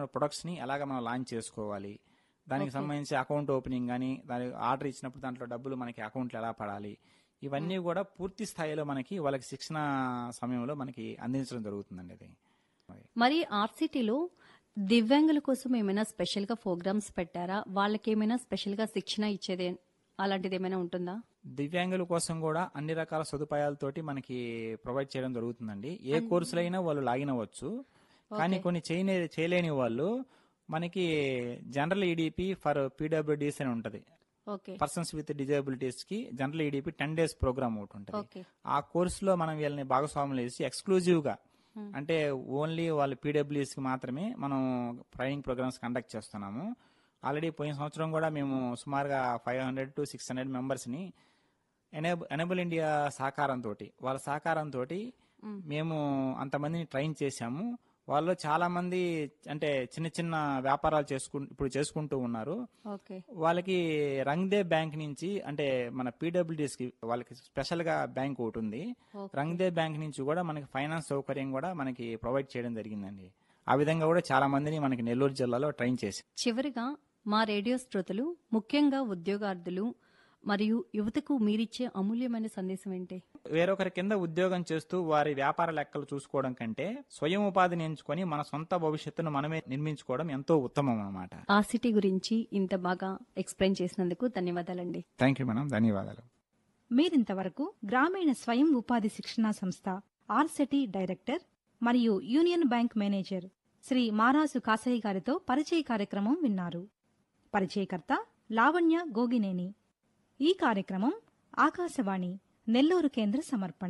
సంబంధించిన ప్రొడక్ట్స్ని ఎలాగ మనం లాంచ్ చేసుకోవాలి దానికి సంబంధించి అకౌంట్ ఓపెనింగ్ కానీ దాని ఆర్డర్ ఇచ్చినప్పుడు దాంట్లో డబ్బులు మనకి అకౌంట్లో ఎలా పడాలి ఇవన్నీ కూడా పూర్తి స్థాయిలో మనకి వాళ్ళకి శిక్షణ సమయంలో మనకి అందించడం జరుగుతుందండి అది మరి ఆర్సిటీలో దివ్యాంగుల కోసం ఏమైనా స్పెషల్ గా ప్రోగ్రామ్స్ పెట్టారా వాళ్ళకి ఏమైనా స్పెషల్ గా శిక్షణ ఇచ్చేది అలాంటిది ఏమైనా ఉంటుందా దివ్యాంగుల కోసం కూడా అన్ని రకాల సదుపాయాలతోటి మనకి ప్రొవైడ్ చేయడం జరుగుతుందండి ఏ కోర్సులైనా వాళ్ళు లాగిన్ అవ్వచ్చు కానీ కొన్ని చేయని చేయలేని వాళ్ళు మనకి జనరల్ ఈడిపి ఫర్ పీడబ్ల్యూడీస్ అని ఉంటది ఓకే పర్సన్స్ విత్ డిజబిలిటీస్ కి general EDP ten days program ఒకటి ఉంటుంది ఓకే ఆ కోర్సులో మనం వీళ్ళని భాగస్వాములు చేసి ఎక్స్క్లూజివ్ గా అంటే ఓన్లీ వాళ్ళు పీడబ్ల్యూఎస్ కి మాత్రమే మనం ట్రైనింగ్ ప్రోగ్రామ్స్ కండక్ట్ చేస్తున్నాము ఆల్రెడీ పోయిన సంవత్సరం కూడా మేము సుమారుగా five hundred to six hundred members ని ఎనేబుల్ ఎనేబుల్ ఇండియా సహకారంతో వాళ్ళ సహకారంతో మేము అంతమందిని ట్రైన్ చేశాము వాళ్ళు చాలా మంది అంటే చిన్న చిన్న వ్యాపారాలు చేసుకు ఇప్పుడు చేసుకుంటూ ఉన్నారు ఓకే వాళ్ళకి రంగ్దే బ్యాంక్ నుంచి అంటే మన పీడబ్ల్యూడీస్ కి వాళ్ళకి స్పెషల్ గా బ్యాంక్ ఒకటి ఉంది రంగ్దే బ్యాంక్ నుంచి కూడా మనకి ఫైనాన్స్ సౌకర్యం కూడా మనకి ప్రొవైడ్ చేయడం జరిగిందండి ఆ విధంగా కూడా చాలా మందిని మనకి నెల్లూరు జిల్లాలో ట్రైన్ చేసి చివరిగా మా రేడియో శ్రోతలు ముఖ్యంగా ఉద్యోగార్థులు మరియు యువతకు మీరిచ్చే అమూల్యమైన సందేశం ఏంటి వేరొకరి కింద ఉద్యోగం చేస్తూ వారి వ్యాపార లెక్కలు చూసుకోవడం కంటే స్వయం ఉపాధిని ఎంచుకొని మన సొంత భవిష్యత్తును మనమే నిర్మించుకోవడం ఎంతో ఉత్తమం అన్నమాట ఆర్సిటీ గురించి ఇంత బాగా ఎక్స్ప్లెయిన్ చేసినందుకు ధన్యవాదాలండి థ్యాంక్ యూ మేడం ధన్యవాదాలు మీరింతవరకు గ్రామీణ స్వయం ఉపాధి శిక్షణా సంస్థ ఆర్సెటి డైరెక్టర్ మరియు union bank manager Shri Marasu Kasayya గారితో పరిచయ కార్యక్రమం విన్నారు పరిచయకర్త లావణ్య గోగినేని ఈ కార్యక్రమం ఆకాశవాణి నెల్లూరు కేంద్ర సమర్పణ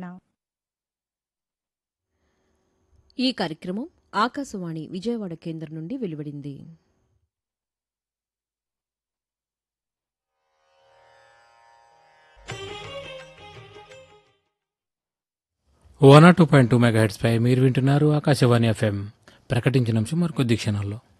ఈ కార్యక్రమం ఆకాశవాణి విజయవాడ కేంద్రం నుండి వెలువడింది one two point two mega పై మీరు వింటున్నారు ఆకాశవాణి ఎఫ్ఎం ప్రకటించిన అంశం మరికొద్ది క్షణాల్లో